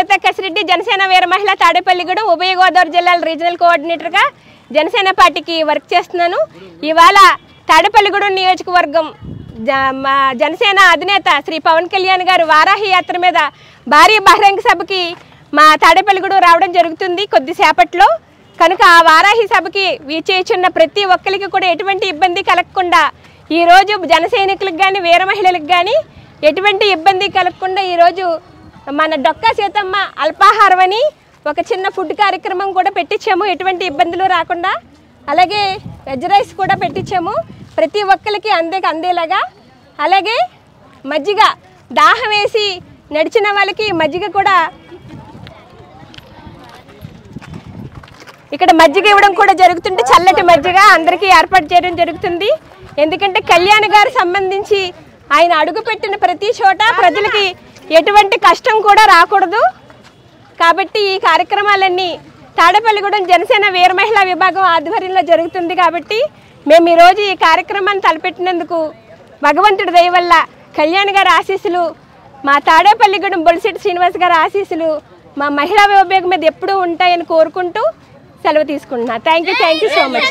సుజాత కసిరెడ్డి జనసేన వీర మహిళ తాడేపల్లిగూడెం ఉభయ గోదావరి జిల్లాల రీజనల్ కోఆర్డినేటర్గా జనసేన పార్టీకి వర్క్ చేస్తున్నాను ఇవాళ తాడేపల్లిగూడెం నియోజకవర్గం జ- మా జనసేన అధినేత శ్రీ పవన్ కళ్యాణ్ గారు వారాహి యాత్ర మీద భారీ బహిరంగ సభకి మా తాడేపల్లిగూడెం రావడం జరుగుతుంది కొద్దిసేపట్లో కనుక ఆ వారాహి సభకి వీచేచున్న ప్రతి ఒక్కరికి కూడా ఎటువంటి ఇబ్బంది కలగకుండా ఈరోజు జన సైనికులకు కానీ వీర మహిళలకు కానీ ఎటువంటి ఇబ్బంది కలగకుండా ఈరోజు మన డొక్కా సీతమ్మ అల్పాహారం అని ఒక చిన్న ఫుడ్ కార్యక్రమం కూడా పెట్టించాము ఎటువంటి ఇబ్బందులు రాకుండా అలాగే వెజ్ రైస్ కూడా పెట్టించాము ప్రతి ఒక్కరికి అందే అందేలాగా అలాగే మజ్జిగ దాహం వేసి నడిచిన వాళ్ళకి మజ్జిగ కూడా ఇక్కడ మజ్జిగ ఇవ్వడం కూడా జరుగుతుంది చల్లటి మజ్జిగ అందరికీ ఏర్పాటు చేయడం జరుగుతుంది ఎందుకంటే కళ్యాణ్ గారు సంబంధించి ఆయన అడుగుపెట్టిన ప్రతి చోట ప్రజలకి ఎటువంటి కష్టం కూడా రాకూడదు కాబట్టి ఈ కార్యక్రమాలన్నీ తాడేపల్లిగూడెం జనసేన వీర మహిళా విభాగం ఆధ్వర్యంలో జరుగుతుంది కాబట్టి మేము ఈరోజు ఈ కార్యక్రమాన్ని తలపెట్టినందుకు భగవంతుడి దయ వల్ల కళ్యాణ్ గారి ఆశీస్సులు మా తాడేపల్లిగూడెం బొలిశెట్టి శ్రీనివాస్ గారి ఆశీస్సులు మా మహిళా విభాగం మీద ఎప్పుడూ ఉంటాయని కోరుకుంటూ సెలవు తీసుకుంటున్నా thank you thank you so much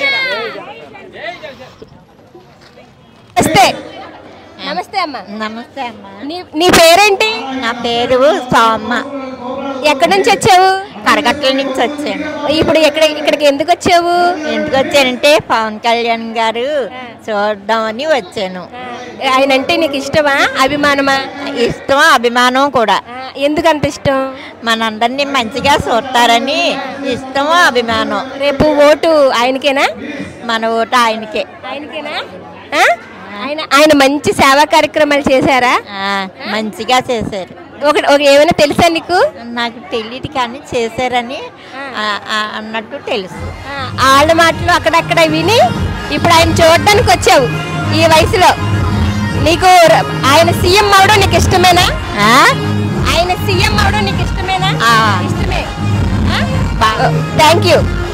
నమస్తే నమస్తే అమ్మా నమస్తే అమ్మా నీ నీ పేరేంటి నా పేరు సోమ్మ ఎక్కడి నుంచి వచ్చావు కరగట్ల నుంచి వచ్చాను ఇప్పుడు ఎక్కడ ఇక్కడికి ఎందుకు వచ్చావు ఎందుకు వచ్చానంటే పవన్ కళ్యాణ్ గారు చూద్దామని వచ్చాను ఆయన అంటే నీకు ఇష్టమా అభిమానమా ఇష్టం అభిమానం కూడా ఆ, ఎందుకు అంత ఇష్టం మనందరినీ మంచిగా చూస్తారని ఇష్టం అభిమానం రేపు ఓటు ఆయనకేనా మన ఓటు ఆయనకే ఆయనకేనా ఆ? ఆయన ఆయన మంచి సేవా కార్యక్రమాలు చేశారా ఆ, మంచిగా చేశారు ఒక ఒక ఏమైనా తెలుసా నీకు నాకు తెలియదు కానీ చేశారని ఆ, ఆ, అన్నట్టు తెలుసు ఆ, వాళ్ళ మాటలు అక్కడక్కడ విని ఇప్పుడు ఆయన చూడడానికి వచ్చావు ఈ వయసులో నీకు ర- ఆయన సీఎం అవడం నీకు ఇష్టమేనా ఆ? ఆయన సీఎం అవడం నీకు ఇష్టమేనా ఆ. ఇష్టమే బా- థ్యాంక్ యూ